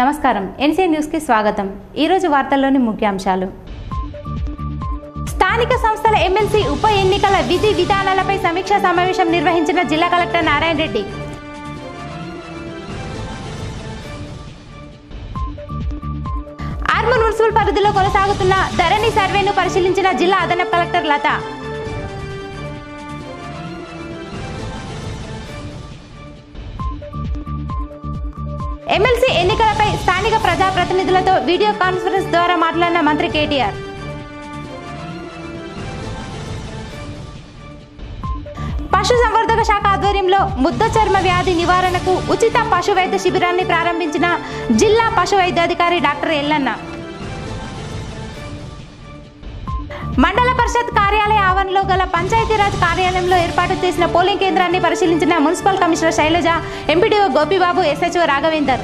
నమస్కారం ఎన్సీ న్యూస్కి స్వాగతం ఈరోజు వార్తల్లోని ముఖ్యాంశాలు స్థానిక సంస్థల ఎమ్మెల్సీ ఉప ఎన్నికల విధి విధానాలపై సమీక్షా సమావేశం నిర్వహించిన జిల్లా కలెక్టర్ నారాయణ రెడ్డి ఆర్మూర్ మున్సిపల్ పరిధిలో కొనసాగుతున్న ధరణి సర్వేను పరిశీలించిన జిల్లా అదనపు కలెక్టర్ లత ఎమ్మెల్సీ ఎన్నికలపై స్థానిక ప్రజాప్రతినిధులతో వీడియో కాన్ఫరెన్స్ ద్వారా మాట్లాడిన మంత్రి కేటీఆర్ పశు సంవర్ధక శాఖ ఆధ్వర్యంలో ముద్ద చర్మ వ్యాధి నివారణకు ఉచిత పశు వైద్య శిబిరాన్ని ప్రారంభించిన జిల్లా పశు వైద్యాధికారి డాక్టర్ ఎల్లన్న మండల పరిషత్ కార్యాలయ ఆవరణలో గల పంచాయతీరాజ్ కార్యాలయంలో ఏర్పాటు చేసిన పోలింగ్ కేంద్రాన్ని పరిశీలించిన municipal commissioner Sailaja MPDO Gopibabu SHO Raghavender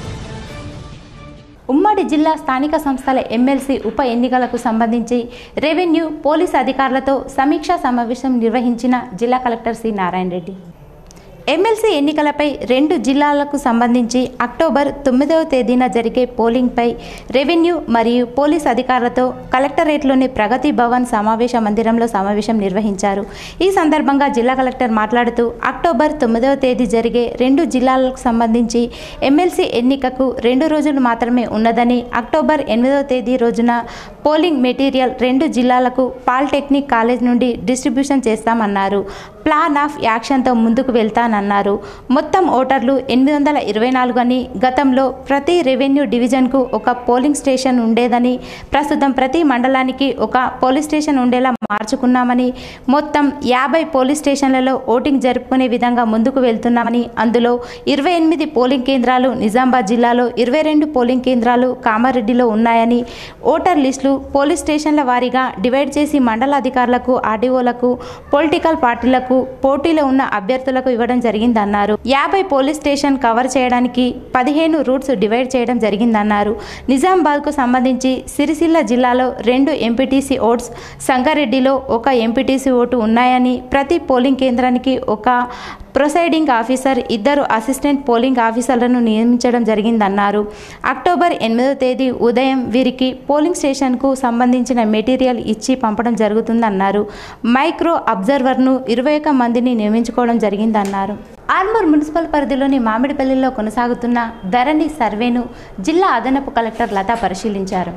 ఉమ్మడి జిల్లా స్థానిక సంస్థల ఎమ్మెల్సీ ఉప ఎన్నికలకు సంబంధించి రెవెన్యూ పోలీస్ అధికారులతో సమీక్షా సమావేశం నిర్వహించిన జిల్లా collector C Narayana Reddy MLC ఎన్నికలపై రెండు జిల్లాలకు సంబంధించి అక్టోబర్ తొమ్మిదవ తేదీన జరిగే పోలింగ్పై రెవెన్యూ మరియు పోలీస్ అధికారులతో కలెక్టరేట్లోని ప్రగతి భవన్ సమావేశ మందిరంలో సమావేశం నిర్వహించారు ఈ సందర్భంగా జిల్లా కలెక్టర్ మాట్లాడుతూ అక్టోబర్ తొమ్మిదవ తేదీ జరిగే రెండు జిల్లాలకు సంబంధించి ఎమ్మెల్సీ ఎన్నికకు రెండు రోజులు మాత్రమే ఉన్నదని అక్టోబర్ ఎనిమిదవ తేదీ రోజున పోలింగ్ మెటీరియల్ రెండు జిల్లాలకు పాలిటెక్నిక్ కాలేజ్ నుండి డిస్ట్రిబ్యూషన్ చేస్తామన్నారు ప్లాన్ ఆఫ్ యాక్షన్తో ముందుకు వెళ్తానన్నారు మొత్తం ఓటర్లు ఎనిమిది వందల ఇరవై నాలుగు అని గతంలో ప్రతి రెవెన్యూ డివిజన్కు ఒక పోలింగ్ స్టేషన్ ఉండేదని ప్రస్తుతం ప్రతి మండలానికి ఒక పోలీస్ స్టేషన్ ఉండేలా మార్చుకున్నామని మొత్తం యాభై పోలీస్ స్టేషన్లలో ఓటింగ్ జరుపుకునే విధంగా ముందుకు వెళ్తున్నామని అందులో ఇరవై ఎనిమిది పోలింగ్ కేంద్రాలు నిజామాబాద్ జిల్లాలో ఇరవై రెండు పోలింగ్ కేంద్రాలు కామారెడ్డిలో ఉన్నాయని ఓటర్ లిస్టులు పోలీస్ స్టేషన్ల వారీగా డివైడ్ చేసి మండల అధికారులకు ఆర్డీఓలకు పొలిటికల్ పార్టీలకు పోటీలో ఉన్న అభ్యర్థులకు ఇవ్వడం జరిగిందన్నారు యాభై పోలీస్ స్టేషన్ కవర్ చేయడానికి పదిహేను రూట్స్ డివైడ్ చేయడం జరిగిందన్నారు నిజామాబాద్కు సంబంధించి సిరిసిల్ల జిల్లాలో రెండు ఎంపీటీసీ ఓట్స్ సంగారెడ్డిలో ఒక ఎంపీటీసీ ఓటు ఉన్నాయని ప్రతి పోలింగ్ కేంద్రానికి ఒక ప్రొసైడింగ్ ఆఫీసర్ ఇద్దరు అసిస్టెంట్ పోలింగ్ ఆఫీసర్లను నియమించడం జరిగిందన్నారు అక్టోబర్ ఎనిమిదో తేదీ ఉదయం వీరికి పోలింగ్ స్టేషన్కు సంబంధించిన మెటీరియల్ ఇచ్చి పంపడం జరుగుతుందన్నారు మైక్రో అబ్జర్వర్ను ఇరవై ఒక్క మందిని నియమించుకోవడం జరిగిందన్నారు ఆర్మూర్ మున్సిపల్ పరిధిలోని మామిడిపల్లిలో కొనసాగుతున్న ధరణి సర్వేను జిల్లా అదనపు కలెక్టర్ లతా పరిశీలించారు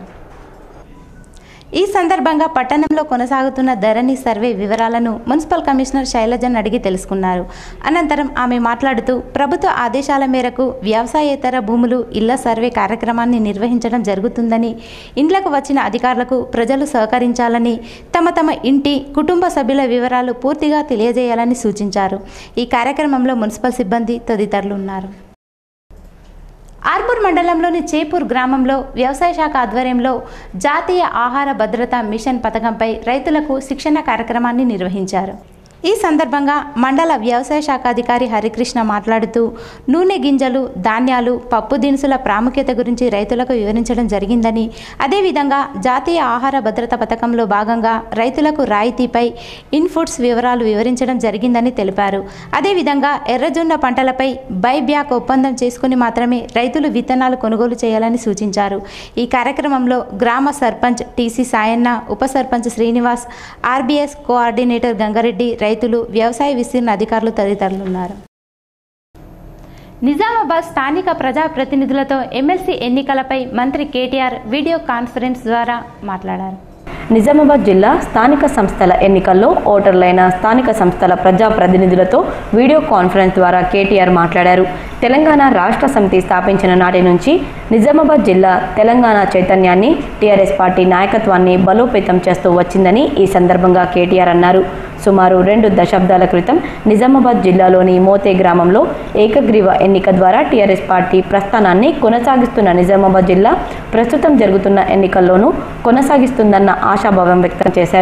ఈ సందర్భంగా పట్టణంలో కొనసాగుతున్న ధరణి సర్వే వివరాలను మున్సిపల్ కమిషనర్ శైలజన్ అడిగి తెలుసుకున్నారు అనంతరం ఆమె మాట్లాడుతూ ప్రభుత్వ ఆదేశాల మేరకు వ్యవసాయేతర భూములు ఇళ్ల సర్వే కార్యక్రమాన్ని నిర్వహించడం జరుగుతుందని ఇండ్లకు వచ్చిన అధికారులకు ప్రజలు సహకరించాలని తమ తమ ఇంటి కుటుంబ సభ్యుల వివరాలు పూర్తిగా తెలియజేయాలని సూచించారు ఈ కార్యక్రమంలో మున్సిపల్ సిబ్బంది తదితరులు ఉన్నారు ఆర్మూర్ మండలంలోని చేపూర్ గ్రామంలో వ్యవసాయ శాఖ ఆధ్వర్యంలో జాతీయ ఆహార భద్రత మిషన్ పథకంపై రైతులకు శిక్షణ కార్యక్రమాన్ని నిర్వహించారు ఈ సందర్భంగా మండల వ్యవసాయ శాఖ అధికారి హరికృష్ణ మాట్లాడుతూ నూనె గింజలు ధాన్యాలు పప్పు దినుసుల ప్రాముఖ్యత గురించి రైతులకు వివరించడం జరిగిందని అదేవిధంగా జాతీయ ఆహార భద్రత పథకంలో భాగంగా రైతులకు రాయితీపై ఇన్ఫుడ్స్ వివరాలు వివరించడం జరిగిందని తెలిపారు అదేవిధంగా ఎర్రజొన్న పంటలపై బైబ్యాక్ ఒప్పందం చేసుకుని మాత్రమే రైతులు విత్తనాలు కొనుగోలు చేయాలని సూచించారు ఈ కార్యక్రమంలో గ్రామ సర్పంచ్ టీసీ సాయన్న ఉప సర్పంచ్ శ్రీనివాస్ ఆర్బీఎస్ కోఆర్డినేటర్ గంగారెడ్డి రైతులు వ్యవసాయ విస్తీర్ణ అధికారులు తదితరులు ఉన్నారు నిజామాబాద్ స్థానిక ప్రజాప్రతినిధులతో ఎమ్మెల్సీ ఎన్నికలపై మంత్రి కేటీఆర్ వీడియో కాన్ఫరెన్స్ ద్వారా మాట్లాడారు నిజామాబాద్ జిల్లా స్థానిక సంస్థల ఎన్నికల్లో ఓటర్లైన స్థానిక సంస్థల ప్రజాప్రతినిధులతో వీడియో కాన్ఫరెన్స్ ద్వారా కేటీఆర్ మాట్లాడారు తెలంగాణ రాష్ట్ర సమితి స్థాపించిన నాటి నుంచి నిజామాబాద్ జిల్లా తెలంగాణ చైతన్యాన్ని టీఆర్ఎస్ పార్టీ నాయకత్వాన్ని బలోపేతం చేస్తూ వచ్చిందని ఈ సందర్భంగా కేటీఆర్ అన్నారు సుమారు రెండు దశాబ్దాల క్రితం నిజామాబాద్ జిల్లాలోని మోతే గ్రామంలో ఏకగ్రీవ ఎన్నిక ద్వారా టీఆర్ఎస్ పార్టీ ప్రస్థానాన్ని కొనసాగిస్తున్న నిజామాబాద్ జిల్లా ప్రస్తుతం జరుగుతున్న ఎన్నికల్లోనూ కొనసాగిస్తుందన్న ఆశాభావం వ్యక్తం చేశారు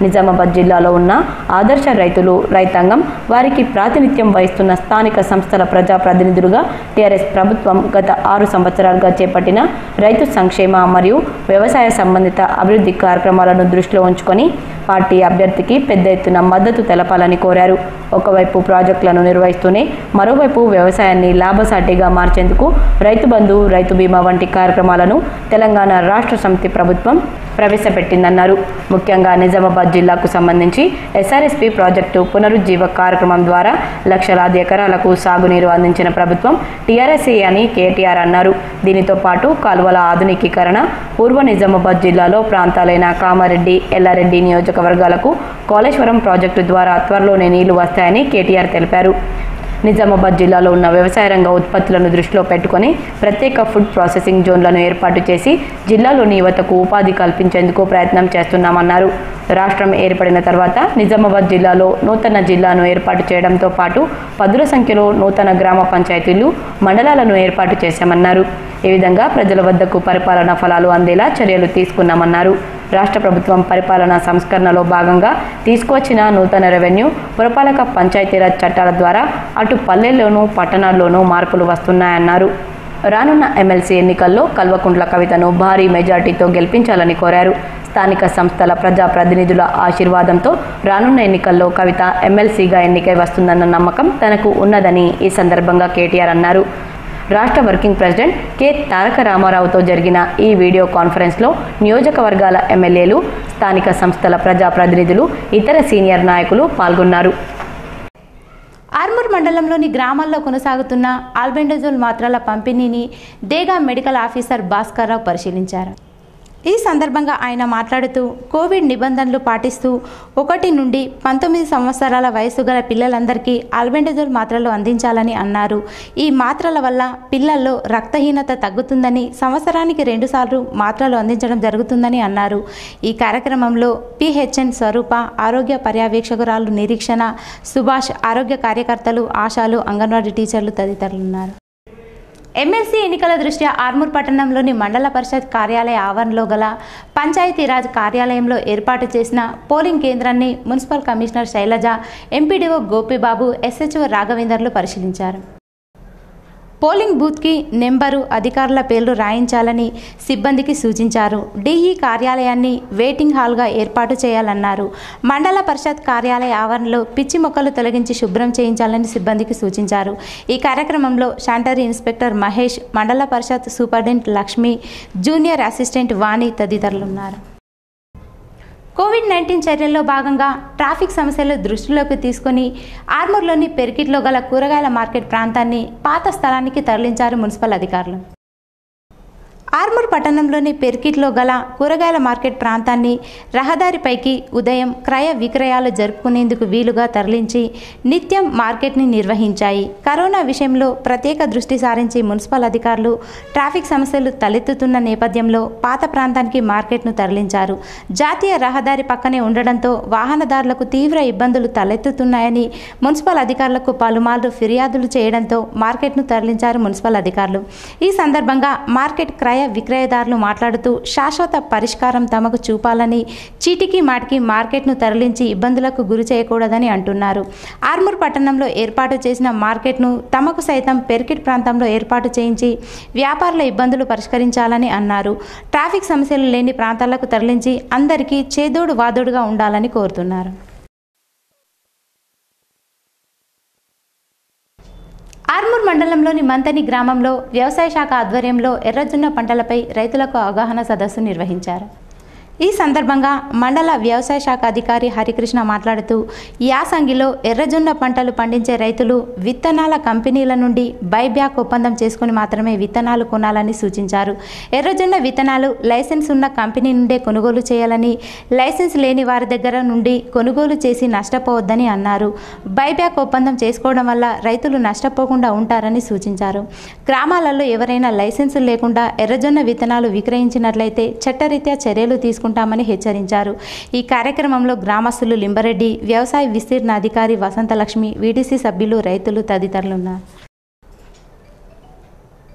నిజామాబాద్ జిల్లాలో ఉన్న ఆదర్శ రైతులు రైతాంగం వారికి ప్రాతినిధ్యం వహిస్తున్న స్థానిక సంస్థల ప్రజాప్రతినిధులుగా టీఆర్ఎస్ ప్రభుత్వం గత ఆరు సంవత్సరాలుగా చేపట్టిన రైతు సంక్షేమ మరియు వ్యవసాయ సంబంధిత అభివృద్ధి కార్యక్రమాలను దృష్టిలో ఉంచుకొని పార్టీ అభ్యర్థికి పెద్ద ఎత్తున మద్దతు తెలపాలని కోరారు ఒకవైపు ప్రాజెక్టులను నిర్వహిస్తూనే మరోవైపు వ్యవసాయాన్ని లాభసాటిగా మార్చేందుకు రైతు బంధు రైతు బీమా వంటి కార్యక్రమాలను తెలంగాణ రాష్ట్ర సమితి ప్రభుత్వం ప్రవేశపెట్టిందన్నారు ముఖ్యంగా నిజామాబాద్ జిల్లాకు సంబంధించి ఎస్ఆర్ఎస్పి ప్రాజెక్టు పునరుజ్జీవ కార్యక్రమం ద్వారా లక్షలాది ఎకరాలకు సాగునీరు అందించిన ప్రభుత్వం టీఆర్ఎస్ఏ అని కేటీఆర్ అన్నారు దీనితో పాటు కాలువల ఆధునికీకరణ పూర్వ నిజామాబాద్ జిల్లాలో ప్రాంతాలైన కామారెడ్డి ఎల్లారెడ్డి నియోజకవర్గాలకు కాళేశ్వరం ప్రాజెక్టు ద్వారా త్వరలోనే నీళ్లు వస్తాయని కేటీఆర్ తెలిపారు నిజామాబాద్ జిల్లాలో ఉన్న వ్యవసాయ రంగ ఉత్పత్తులను దృష్టిలో పెట్టుకొని ప్రత్యేక ఫుడ్ ప్రాసెసింగ్ జోన్లను ఏర్పాటు చేసి జిల్లాలోని యువతకు ఉపాధి కల్పించేందుకు ప్రయత్నం చేస్తున్నామన్నారు రాష్ట్రం ఏర్పడిన తర్వాత నిజామాబాద్ జిల్లాలో నూతన జిల్లాను ఏర్పాటు చేయడంతో పాటు పదుల సంఖ్యలో నూతన గ్రామ పంచాయతీలు మండలాలను ఏర్పాటు చేశామన్నారు ఈ విధంగా ప్రజల వద్దకు పరిపాలన ఫలాలు అందేలా చర్యలు తీసుకున్నామన్నారు రాష్ట్ర ప్రభుత్వం పరిపాలనా సంస్కరణలో భాగంగా తీసుకువచ్చిన నూతన రెవెన్యూ పురపాలక పంచాయతీరాజ్ చట్టాల ద్వారా అటు పల్లెల్లోనూ పట్టణాల్లోనూ మార్పులు వస్తున్నాయన్నారు రానున్న ఎమ్మెల్సీ ఎన్నికల్లో కల్వకుంట్ల కవితను భారీ మెజార్టీతో గెలిపించాలని కోరారు స్థానిక సంస్థల ప్రజాప్రతినిధుల ఆశీర్వాదంతో రానున్న ఎన్నికల్లో కవిత ఎమ్మెల్సీగా ఎన్నికై వస్తుందన్న నమ్మకం తనకు ఉన్నదని ఈ సందర్భంగా కేటీఆర్ అన్నారు రాష్ట్ర వర్కింగ్ ప్రెసిడెంట్ కె తారక రామారావుతో జరిగిన ఈ వీడియో కాన్ఫరెన్స్లో నియోజకవర్గాల ఎమ్మెల్యేలు స్థానిక సంస్థల ప్రజాప్రతినిధులు ఇతర సీనియర్ నాయకులు పాల్గొన్నారు ఆర్మూర్ మండలంలోని గ్రామాల్లో కొనసాగుతున్న ఆల్బెండజోల్ మాత్రల పంపిణీని దేగా మెడికల్ ఆఫీసర్ భాస్కర్రావు పరిశీలించారు ఈ సందర్భంగా ఆయన మాట్లాడుతూ కోవిడ్ నిబంధనలు పాటిస్తూ ఒకటి నుండి పంతొమ్మిది సంవత్సరాల వయసు గల పిల్లలందరికీ ఆల్బెండజోల్ మాత్రలు అందించాలని అన్నారు ఈ మాత్రల వల్ల పిల్లల్లో రక్తహీనత తగ్గుతుందని సంవత్సరానికి రెండుసార్లు మాత్రలు అందించడం జరుగుతుందని అన్నారు ఈ కార్యక్రమంలో పిహెచ్ఎన్ స్వరూప ఆరోగ్య పర్యవేక్షకురాలు నిరీక్షణ సుభాష్ ఆరోగ్య కార్యకర్తలు ఆశాలు అంగన్వాడీ టీచర్లు తదితరులు ఉన్నారు ఎమ్మెల్సీ ఎన్నికల దృష్ట్యా ఆర్మూర్ పట్టణంలోని మండల పరిషత్ కార్యాలయ ఆవరణలో గల పంచాయతీరాజ్ కార్యాలయంలో ఏర్పాటు చేసిన పోలింగ్ కేంద్రాన్ని municipal commissioner Sailaja MPDO Gopibabu SHO రాఘవేందర్లు పరిశీలించారు పోలింగ్ బూత్కి నెంబరు అధికారుల పేర్లు రాయించాలని సిబ్బందికి సూచించారు డిఈ కార్యాలయాన్ని వెయిటింగ్ హాల్గా ఏర్పాటు చేయాలన్నారు మండల పరిషత్ కార్యాలయ ఆవరణలో పిచ్చి మొక్కలు తొలగించి శుభ్రం చేయించాలని సిబ్బందికి సూచించారు ఈ కార్యక్రమంలో sanitary inspector Mahesh mandal parishad superintendent Lakshmi junior assistant Vani తదితరులు ఉన్నారు కోవిడ్ నైన్టీన్ చర్యల్లో భాగంగా ట్రాఫిక్ సమస్యలు దృష్టిలోకి తీసుకొని ఆర్మూర్లోని పెరికిట్లో గల కూరగాయల మార్కెట్ ప్రాంతాన్ని పాత స్థలానికి తరలించారు మున్సిపల్ అధికారులు ఆర్మూర్ పట్టణంలోని పెర్కిట్లో గల కూరగాయల మార్కెట్ ప్రాంతాన్ని రహదారిపైకి ఉదయం క్రయ విక్రయాలు జరుపుకునేందుకు వీలుగా తరలించి నిత్యం మార్కెట్ని నిర్వహించాయి కరోనా విషయంలో ప్రత్యేక దృష్టి సారించి మున్సిపల్ అధికారులు ట్రాఫిక్ సమస్యలు తలెత్తుతున్న నేపథ్యంలో పాత ప్రాంతానికి మార్కెట్ను తరలించారు జాతీయ రహదారి పక్కనే ఉండడంతో వాహనదారులకు తీవ్ర ఇబ్బందులు తలెత్తుతున్నాయని మున్సిపల్ అధికారులకు పలుమార్లు ఫిర్యాదులు చేయడంతో మార్కెట్ను తరలించారు మున్సిపల్ అధికారులు ఈ సందర్భంగా మార్కెట్ క్రయ విక్రయదారులు మాట్లాడుతూ శాశ్వత పరిష్కారం తమకు చూపాలని చీటికి మాటికి మార్కెట్ను తరలించి ఇబ్బందులకు గురి చేయకూడదని అంటున్నారు ఆర్మూర్ పట్టణంలో ఏర్పాటు చేసిన మార్కెట్ను తమకు సైతం పెర్కిట్ ప్రాంతంలో ఏర్పాటు చేయించి వ్యాపారుల ఇబ్బందులు పరిష్కరించాలని అన్నారు ట్రాఫిక్ సమస్యలు లేని ప్రాంతాలకు తరలించి అందరికీ చేదోడు వాదోడుగా ఉండాలని కోరుతున్నారు ఆర్మూర్ మండలంలోని మంతని గ్రామంలో వ్యవసాయ శాఖ ఆధ్వర్యంలో ఎర్రజొన్న పంటలపై రైతులకు అవగాహన సదస్సు నిర్వహించారు ఈ సందర్భంగా మండల వ్యవసాయ శాఖ అధికారి హరికృష్ణ మాట్లాడుతూ యాసంగిలో ఎర్రజొన్న పంటలు పండించే రైతులు విత్తనాల కంపెనీల నుండి బైబ్యాక్ ఒప్పందం చేసుకుని మాత్రమే విత్తనాలు కొనాలని సూచించారు ఎర్రజొన్న విత్తనాలు లైసెన్స్ ఉన్న కంపెనీ నుండే కొనుగోలు చేయాలని లైసెన్స్ లేని వారి దగ్గర నుండి కొనుగోలు చేసి నష్టపోవద్దని అన్నారు బైబ్యాక్ ఒప్పందం చేసుకోవడం వల్ల రైతులు నష్టపోకుండా ఉంటారని సూచించారు గ్రామాలలో ఎవరైనా లైసెన్సు లేకుండా ఎర్రజొన్న విత్తనాలు విక్రయించినట్లయితే చట్టరీత్యా చర్యలు తీసుకుంటామని హెచ్చరించారు ఈ కార్యక్రమంలో గ్రామస్తులు లింబరెడ్డి వ్యవసాయ విస్తీర్ణ అధికారి వసంతలక్ష్మి వీడీసీ సభ్యులు రైతులు తదితరులు ఉన్నారు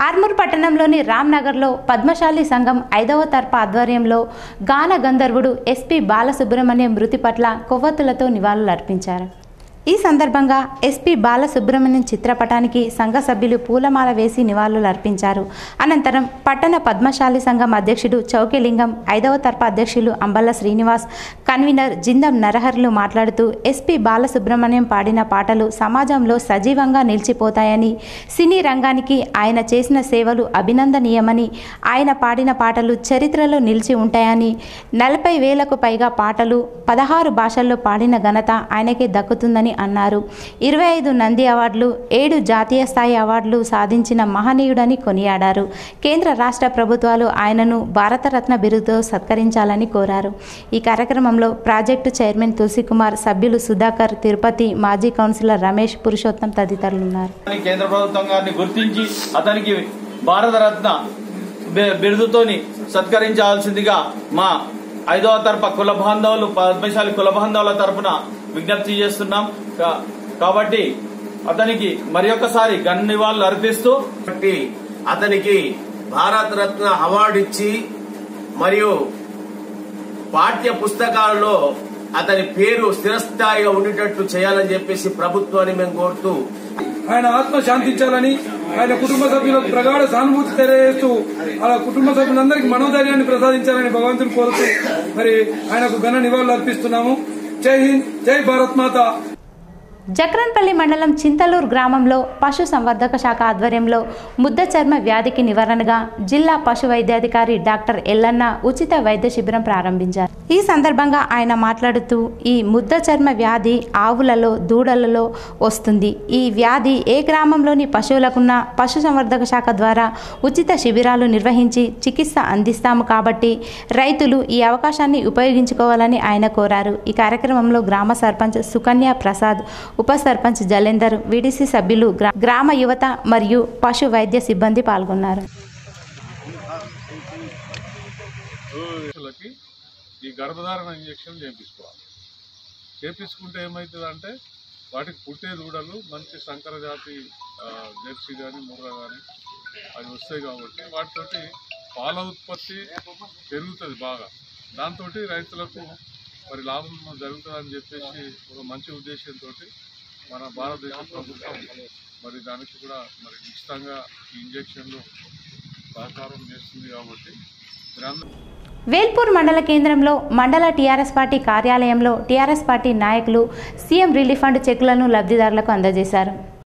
ఆర్మూర్ పట్టణంలోని రామ్నగర్లో పద్మశాలి సంఘం ఐదవ తరఫు ఆధ్వర్యంలో గాన గంధర్వుడు ఎస్పి బాలసుబ్రహ్మణ్యం మృతి పట్ల కొవ్వొత్తులతో నివాళులర్పించారు ఈ సందర్భంగా ఎస్పీ బాలసుబ్రహ్మణ్యం చిత్రపటానికి సంఘ సభ్యులు పూలమాల వేసి నివాళులు అర్పించారు అనంతరం పట్టణ పద్మశాలి సంఘం అధ్యక్షుడు చౌకిలింగం ఐదవ తరఫు అధ్యక్షులు అంబల్ల శ్రీనివాస్ కన్వీనర్ జిందం నరహర్లు మాట్లాడుతూ ఎస్పీ బాలసుబ్రహ్మణ్యం పాడిన పాటలు సమాజంలో సజీవంగా నిలిచిపోతాయని సినీ రంగానికి ఆయన చేసిన సేవలు అభినందనీయమని ఆయన పాడిన పాటలు చరిత్రలో నిలిచి ఉంటాయని నలభై వేలకు పైగా పాటలు పదహారు భాషల్లో పాడిన ఘనత ఆయనకే దక్కుతుందని అన్నారు ఇరవై ఐదు నంది అవార్డులు ఏడు జాతీయ స్థాయి అవార్డులు సాధించిన మహనీయుడని కొనియాడారు కేంద్ర రాష్ట్ర ప్రభుత్వాలు ఆయనను భారతరత్న బిరుదుతో సత్కరించాలని కోరారు ఈ కార్యక్రమంలో ప్రాజెక్టు చైర్మన్ తులసికుమార్ సభ్యులు సుధాకర్ తిరుపతి మాజీ కౌన్సిలర్ రమేష్ పురుషోత్తం తదితరులు ఉన్నారు అని కేంద్ర ప్రభుత్వం గారిని గుర్తించి అతనికి భారతరత్న బి- బిరుదుతోని సత్కరించాల్సిందిగా మా ఐదవ తరఫు కుల బాంధవులు పద్మశాలి కుల బాంధవుల తరపున విజ్ఞప్తి చేస్తున్నాం కా- కాబట్టి అతనికి మరి ఒక్కసారి గన్ నివాళులు అర్పిస్తూ కాబట్టి అతనికి భారత రత్న అవార్డు ఇచ్చి మరియు పాఠ్య పుస్తకాలలో అతని పేరు స్థిరస్థాయిగా ఉండేటట్లు చేయాలని చెప్పేసి ప్రభుత్వాన్ని మేము కోరుతూ ఆయన ఆత్మ శాంతించాలని ఆయన కుటుంబ సభ్యులకు ప్రగాఢ సానుభూతి తెలియజేస్తూ అలా కుటుంబ సభ్యులందరికీ మనోధైర్యాన్ని ప్రసాదించాలని భగవంతుని కోరుతూ మరి ఆయనకు ఘన నివాళులు అర్పిస్తున్నాము జై హింద్ జై భారత్ మాత జక్రన్పల్లి మండలం చింతలూరు గ్రామంలో పశు సంవర్ధక శాఖ ఆధ్వర్యంలో ముద్ద చర్మ వ్యాధికి నివారణగా జిల్లా పశు వైద్యాధికారి డాక్టర్ ఎల్లన్న ఉచిత వైద్య శిబిరం ప్రారంభించారు ఈ సందర్భంగా ఆయన మాట్లాడుతూ ఈ ముద్ద చర్మ వ్యాధి ఆవులలో దూడలలో వస్తుంది ఈ వ్యాధి ఏ గ్రామంలోని పశువులకున్న పశు సంవర్ధక శాఖ ద్వారా ఉచిత శిబిరాలు నిర్వహించి చికిత్స అందిస్తాము కాబట్టి రైతులు ఈ అవకాశాన్ని ఉపయోగించుకోవాలని ఆయన కోరారు ఈ కార్యక్రమంలో గ్రామ సర్పంచ్ సుకన్య ప్రసాద్ ఉప సర్పంచ్ జలేందర్ విడిసి సభ్యులు గ్రా- గ్రామ యువత మరియు పశు వైద్య సిబ్బంది పాల్గొన్నారు పురుషులకి ఈ గర్భధారణ ఇంజెక్షన్ చేయించుకోవాలి చేపించుకుంటే ఏమవుతుందంటే వాటికి పుట్టే దూడలు మంచి సంకర జాతి ఆ, జెర్సీ కానీ ముర్రా కానీ అవి వస్తాయి కాబట్టి వాటితోటి పాల ఉత్పత్తి పెరుగుతుంది బాగా దాంతో రైతులకు మరి లాభం జరుగుతుందని చెప్పేసి ఒక మంచి ఉద్దేశంతో మన భారతదేశ ప్రభుత్వం మరి దానికి కూడా మరి ఉచితంగా ఈ ఇంజెక్షన్లు సహకారం చేస్తుంది కాబట్టి మీరందరూ వేల్పూర్ మండల కేంద్రంలో మండల టీఆర్ఎస్ పార్టీ కార్యాలయంలో టీఆర్ఎస్ పార్టీ నాయకులు సీఎం రిలీఫ్ ఫండ్ చెక్కులను లబ్ధిదారులకు అందజేశారు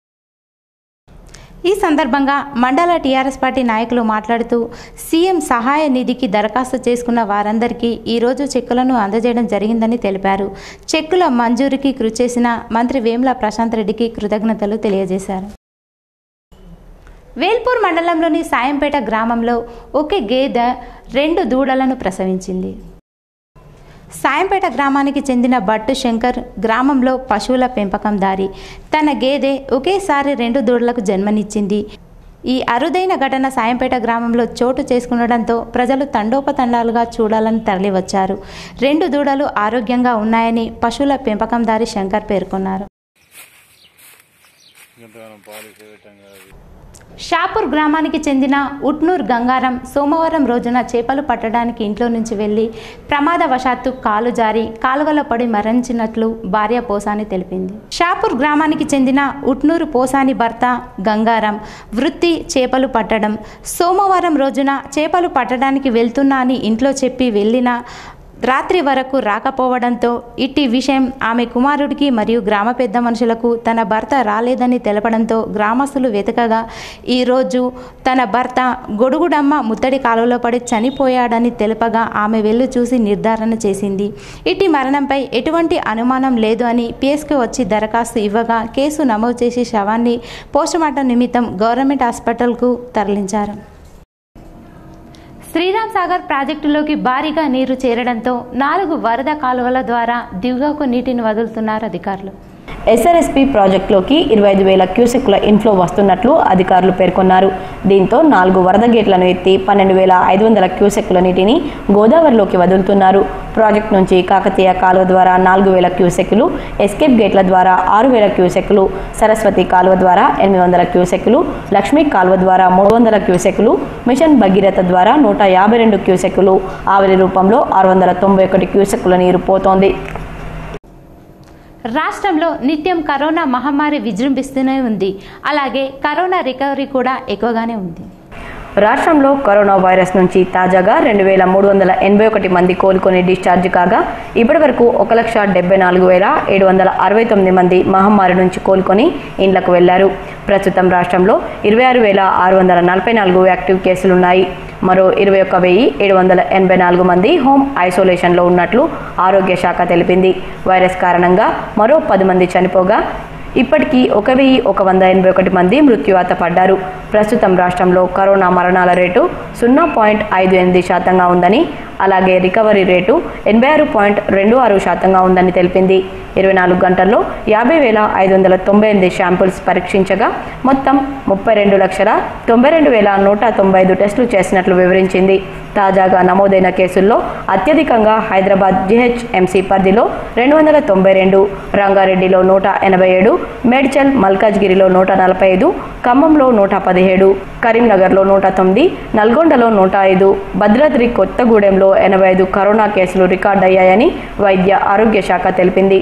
ఈ సందర్భంగా మండల టీఆర్ఎస్ పార్టీ నాయకులు మాట్లాడుతూ సీఎం సహాయ నిధికి దరఖాస్తు చేసుకున్న వారందరికీ ఈరోజు చెక్కులను అందజేయడం జరిగిందని తెలిపారు చెక్కుల మంజూరుకి కృషి చేసిన మంత్రి వేముల ప్రశాంత్ రెడ్డికి కృతజ్ఞతలు తెలియజేశారు వేల్పూర్ మండలంలోని సాయంపేట గ్రామంలో ఒకే గేదె రెండు దూడలను ప్రసవించింది సాయంపేట గ్రామానికి చెందిన భట్టు శంకర్ గ్రామంలో పశువుల పెంపకందారి తన గేదె ఒకేసారి రెండు దూడలకు జన్మనిచ్చింది ఈ అరుదైన ఘటన సాయంపేట గ్రామంలో చోటు చేసుకునడంతో ప్రజలు తండోపతండాలుగా చూడాలని తరలివచ్చారు రెండు దూడలు ఆరోగ్యంగా ఉన్నాయని పశువుల పెంపకందారి శంకర్ పేర్కొన్నారు షాపూర్ గ్రామానికి చెందిన ఉట్నూర్ గంగారం సోమవారం రోజున చేపలు పట్టడానికి ఇంట్లో నుంచి వెళ్లి ప్రమాదవశాత్తు కాలు జారి కాలువలో పడి మరణించినట్లు భార్య పోసాని తెలిపింది షాపూర్ గ్రామానికి చెందిన ఉట్నూరు పోసాని భర్త గంగారం వృత్తి చేపలు పట్టడం సోమవారం రోజున చేపలు పట్టడానికి వెళ్తున్నా అని ఇంట్లో చెప్పి వెళ్ళిన రాత్రి వరకు రాకపోవడంతో ఇట్టి విషయం ఆమె కుమారుడికి మరియు గ్రామ పెద్ద మనుషులకు తన భర్త రాలేదని తెలపడంతో గ్రామస్తులు వెతకగా ఈరోజు తన భర్త గొడుగుడమ్మ ముత్తడి కాలువలో పడి చనిపోయాడని తెలుపగా ఆమె వెళ్ళు చూసి నిర్ధారణ చేసింది ఇట్టి మరణంపై ఎటువంటి అనుమానం లేదు అని పిఎస్కి వచ్చి దరఖాస్తు ఇవ్వగా కేసు నమోదు చేసి శవాన్ని పోస్టుమార్టం నిమిత్తం గవర్నమెంట్ హాస్పిటల్కు తరలించారు శ్రీరామ్ సాగర్ ప్రాజెక్టులోకి భారీగా నీరు చేరడంతో నాలుగు వరద కాలువల ద్వారా దిగువకు నీటిని వదులుతున్నారు అధికారులు ఎస్ఆర్ఎస్పీ ప్రాజెక్టులోకి ఇరవై ఐదు వేల క్యూసెక్కుల ఇన్ఫ్లో వస్తున్నట్లు అధికారులు పేర్కొన్నారు దీంతో నాలుగు వరద గేట్లను ఎత్తి పన్నెండు వేల ఐదు వందల క్యూసెక్కుల నీటిని గోదావరిలోకి వదులుతున్నారు ప్రాజెక్టు నుంచి కాకతీయ కాలువ ద్వారా నాలుగు వేల క్యూసెక్కులు ఎస్కేప్ గేట్ల ద్వారా ఆరు వేల క్యూసెక్కులు సరస్వతి కాలువ ద్వారా ఎనిమిది వందల క్యూసెక్కులు లక్ష్మీ కాలువ ద్వారా మూడు వందల క్యూసెక్కులు మిషన్ భగీరథ ద్వారా నూట యాభై రెండు క్యూసెక్కులు ఆవిరి రూపంలో ఆరు వందల తొంభై ఒకటి క్యూసెక్కుల నీరు పోతోంది రాష్ట్రంలో నిత్యం కరోనా మహమ్మారి విజృంభిస్తూనే ఉంది అలాగే కరోనా రికవరీ కూడా ఎక్కువగానే ఉంది రాష్ట్రంలో కరోనా వైరస్ నుంచి తాజాగా రెండు వేల మూడు వందల ఎనభై ఒకటి మంది కోలుకొని డిశ్చార్జ్ కాగా ఇప్పటివరకు ఒక లక్ష డెబ్బై నాలుగు వేల ఏడు వందల అరవై తొమ్మిది మంది మహమ్మారి నుంచి కోలుకొని ఇండ్లకు వెళ్లారు ప్రస్తుతం రాష్ట్రంలో ఇరవై ఆరు వేల ఆరు వందల నలభై నాలుగు యాక్టివ్ కేసులున్నాయి మరో ఇరవై ఒక్క వెయ్యి ఏడు వందల ఎనభై నాలుగు మంది హోమ్ ఐసోలేషన్లో ఉన్నట్లు ఆరోగ్య శాఖ తెలిపింది వైరస్ కారణంగా మరో పది మంది చనిపోగా ఇప్పటికీ ఒక వెయ్యి ఒక వంద ఎనభై ఒకటి మంది మృత్యువాత పడ్డారు ప్రస్తుతం రాష్ట్రంలో కరోనా మరణాల రేటు సున్నా పాయింట్ ఐదు ఎనిమిది శాతంగా ఉందని అలాగే రికవరీ రేటు ఎనభై ఆరు పాయింట్ రెండు ఆరు శాతంగా ఉందని తెలిపింది ఇరవై నాలుగు గంటల్లో యాభై వేల ఐదు వందల తొంభై ఎనిమిది శాంపుల్స్ పరీక్షించగా మొత్తం ముప్పై రెండు లక్షల తొంభై రెండు వేల నూట తొంభై ఐదు టెస్టులు చేసినట్లు వివరించింది తాజాగా నమోదైన కేసుల్లో అత్యధికంగా హైదరాబాద్ జిహెచ్ఎంసీ పరిధిలో రెండు వందల తొంభై రెండు రంగారెడ్డిలో నూట ఎనభై ఏడు మేడ్చల్ మల్కాజ్గిరిలో నూట నలభై ఐదు ఖమ్మంలో నూట పదిహేడు కరీంనగర్లో నూట తొమ్మిది నల్గొండలో నూట ఐదు భద్రాద్రి కొత్తగూడెంలో ఎనభై ఐదు కరోనా కేసులు రికార్డయ్యాయని వైద్య ఆరోగ్య శాఖ తెలిపింది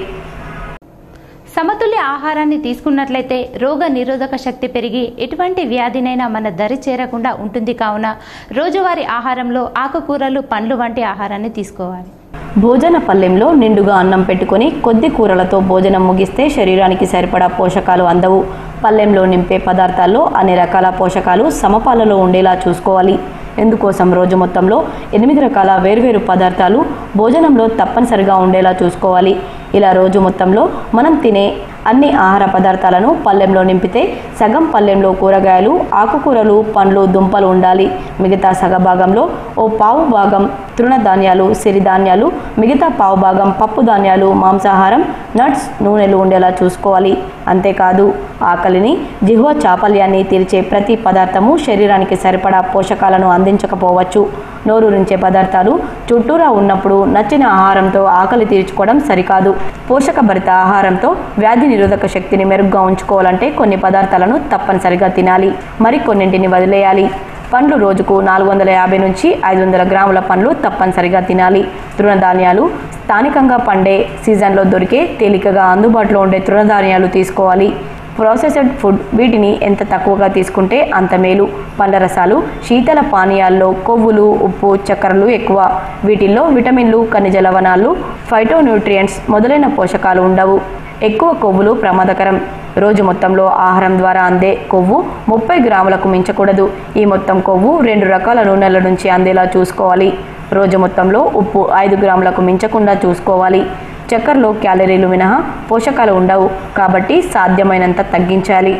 సమతుల్య ఆహారాన్ని తీసుకున్నట్లయితే రోగ నిరోధక శక్తి పెరిగి ఎటువంటి వ్యాధినైనా మన దరి చేరకుండా ఉంటుంది కావున రోజువారీ ఆహారంలో ఆకుకూరలు పండ్లు వంటి ఆహారాన్ని తీసుకోవాలి భోజన పల్లెంలో నిండుగా అన్నం పెట్టుకొని కొద్ది కూరలతో భోజనం ముగిస్తే శరీరానికి సరిపడా పోషకాలు అందవు పల్లెంలో నింపే పదార్థాల్లో అన్ని రకాల పోషకాలు సమపాలలో ఉండేలా చూసుకోవాలి ఎందుకోసం రోజు మొత్తంలో ఎనిమిది రకాల వేర్వేరు పదార్థాలు భోజనంలో తప్పనిసరిగా ఉండేలా చూసుకోవాలి ఇలా రోజు మొత్తంలో మనం తినే అన్ని ఆహార పదార్థాలను పళ్ళెంలో నింపితే సగం పళ్ళెంలో కూరగాయలు ఆకుకూరలు పండ్లు దుంపలు ఉండాలి మిగతా సగ భాగంలో ఓ పావు భాగం తృణధాన్యాలు సిరిధాన్యాలు మిగతా పావు భాగం పప్పు ధాన్యాలు మాంసాహారం నట్స్ నూనెలు ఉండేలా చూసుకోవాలి అంతేకాదు ఆకలిని జిహ్వ చాపల్యాన్ని తీర్చే ప్రతి పదార్థము శరీరానికి సరిపడా పోషకాలను అందించకపోవచ్చు నోరూరించే పదార్థాలు చుట్టూరా ఉన్నప్పుడు నచ్చిన ఆహారంతో ఆకలి తీర్చుకోవడం సరికాదు పోషకభరిత ఆహారంతో వ్యాధి నిరోధక శక్తిని మెరుగ్గా ఉంచుకోవాలంటే కొన్ని పదార్థాలను తప్పనిసరిగా తినాలి మరి కొన్నింటిని వదిలేయాలి పండ్లు రోజుకు నాలుగు వందల యాభై నుంచి ఐదు వందల గ్రాముల పండ్లు తప్పనిసరిగా తినాలి తృణధాన్యాలు స్థానికంగా పండే సీజన్లో దొరికే తేలికగా అందుబాటులో ఉండే తృణధాన్యాలు తీసుకోవాలి ప్రాసెస్డ్ ఫుడ్ వీటిని ఎంత తక్కువగా తీసుకుంటే అంత మేలు పండ్ల రసాలు శీతల పానీయాల్లో కొవ్వులు ఉప్పు చక్కెరలు ఎక్కువ వీటిల్లో విటమిన్లు ఖనిజ లవణాలు ఫైటోన్యూట్రియంట్స్ మొదలైన పోషకాలు ఉండవు ఎక్కువ కొవ్వులు ప్రమాదకరం రోజు మొత్తంలో ఆహారం ద్వారా అందే కొవ్వు ముప్పై గ్రాములకు మించకూడదు ఈ మొత్తం కొవ్వు రెండు రకాల నూనెల నుంచి అందేలా చూసుకోవాలి రోజు మొత్తంలో ఉప్పు ఐదు గ్రాములకు మించకుండా చూసుకోవాలి చక్కెరలో క్యాలరీలు మినహా పోషకాలు ఉండవు కాబట్టి సాధ్యమైనంత తగ్గించాలి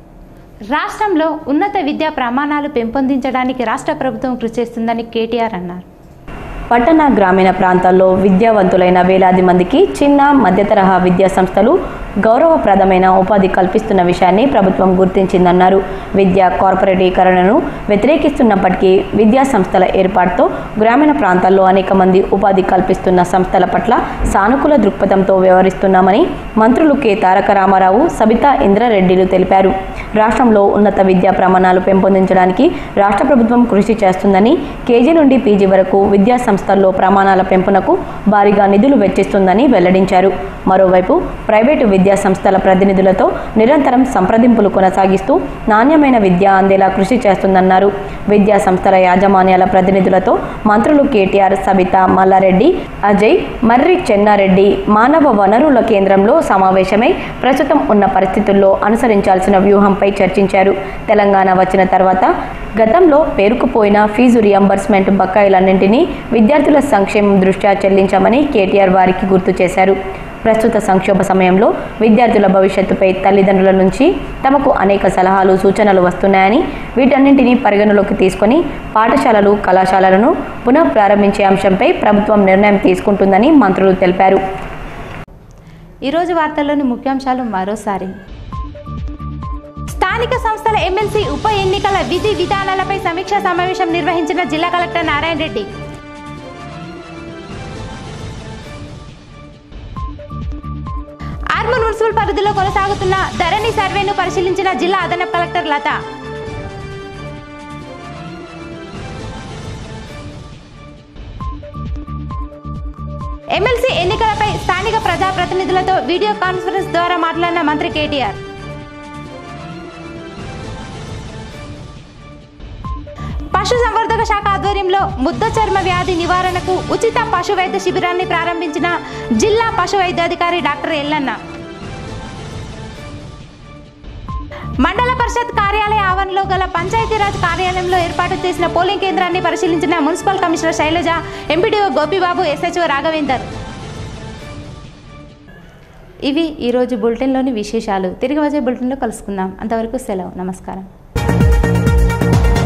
రాష్ట్రంలో ఉన్నత విద్యా ప్రమాణాలు పెంపొందించడానికి రాష్ట్ర ప్రభుత్వం కృషి చేస్తుందని కేటీఆర్ అన్నారు పట్టణ గ్రామీణ ప్రాంతాల్లో విద్యావంతులైన వేలాది మందికి చిన్న మధ్యతరహా విద్యా సంస్థలు గౌరవప్రదమైన ఉపాధి కల్పిస్తున్న విషయాన్ని ప్రభుత్వం గుర్తించిందన్నారు విద్యా కార్పొరేటీకరణను వ్యతిరేకిస్తున్నప్పటికీ విద్యా సంస్థల ఏర్పాటుతో గ్రామీణ ప్రాంతాల్లో అనేక మంది ఉపాధి కల్పిస్తున్న సంస్థల పట్ల సానుకూల దృక్పథంతో వ్యవహరిస్తున్నామని మంత్రులు కె తారక రామారావు సబితా ఇంద్రారెడ్డిలు తెలిపారు రాష్ట్రంలో ఉన్నత విద్యా ప్రమాణాలు పెంపొందించడానికి రాష్ట్ర ప్రభుత్వం కృషి చేస్తుందని కేజీ నుండి పీజీ వరకు విద్యా సంస్థల్లో ప్రమాణాల పెంపునకు భారీగా నిధులు వెచ్చిస్తుందని వెల్లడించారు మరోవైపు ప్రైవేటు విద్యా సంస్థల ప్రతినిధులతో నిరంతరం సంప్రదింపులు కొనసాగిస్తూ నాణ్యమైన విద్య అందేలా కృషి చేస్తుందన్నారు విద్యా సంస్థల యాజమాన్యాల ప్రతినిధులతో మంత్రులు కేటీఆర్ సబిత మల్లారెడ్డి అజయ్ మర్రి చెన్నారెడ్డి మానవ వనరుల కేంద్రంలో సమావేశమై ప్రస్తుతం ఉన్న పరిస్థితుల్లో అనుసరించాల్సిన వ్యూహంపై చర్చించారు తెలంగాణ వచ్చిన తర్వాత గతంలో పేరుకుపోయిన ఫీజు రియంబర్స్మెంట్ బకాయిలన్నింటినీ విద్యార్థుల సంక్షేమం దృష్ట్యా చెల్లించామని కేటీఆర్ వారికి గుర్తు చేశారు ప్రస్తుత సంక్షోభ సమయంలో విద్యార్థుల భవిష్యత్తుపై తల్లిదండ్రుల నుంచి తమకు అనేక సలహాలు సూచనలు వస్తున్నాయని వీటన్నింటినీ పరిగణలోకి తీసుకొని పాఠశాలలు కళాశాలలను పునః ప్రారంభించే అంశంపై ప్రభుత్వం నిర్ణయం తీసుకుంటుందని మంత్రులు తెలిపారు ఈరోజు వార్తల్లోని ముఖ్యాంశాలు మరోసారి స్థానిక సంస్థల ఎమ్మెల్సీ ఉప ఎన్నికల విధి విధానాలపై సమీక్షా సమావేశం నిర్వహించిన జిల్లా కలెక్టర్ నారాయణ రెడ్డి ఆర్మూర్ మున్సిపల్ పరిధిలో కొనసాగుతున్న ధరణి సర్వేను పరిశీలించిన జిల్లా అదనపు కలెక్టర్ లత ఎమ్మెల్సీ ఎన్నికలపై స్థానిక ప్రజాప్రతినిధులతో వీడియో కాన్ఫరెన్స్ ద్వారా మాట్లాడిన మంత్రి కేటీఆర్ పశు సంవర్ధక శాఖ ఆధ్వర్యంలో ముద్ద చర్మ వ్యాధి నివారణకు ఉచిత పశు వైద్య శిబిరాన్ని ప్రారంభించిన జిల్లా పశు వైద్యాధికారి డాక్టర్ ఎల్లన్న మండల పరిషత్ కార్యాలయ ఆవరణలో గల పంచాయతీరాజ్ కార్యాలయంలో ఏర్పాటు చేసిన పోలింగ్ కేంద్రాన్ని పరిశీలించిన municipal commissioner Sailaja MPDO Gopibabu SHO Raghavender ఇవి ఈరోజు బులెటిన్లోని విశేషాలు తిరిగి వచ్చే బులెటిన్లో కలుసుకుందాం అంతవరకు సెలవు నమస్కారం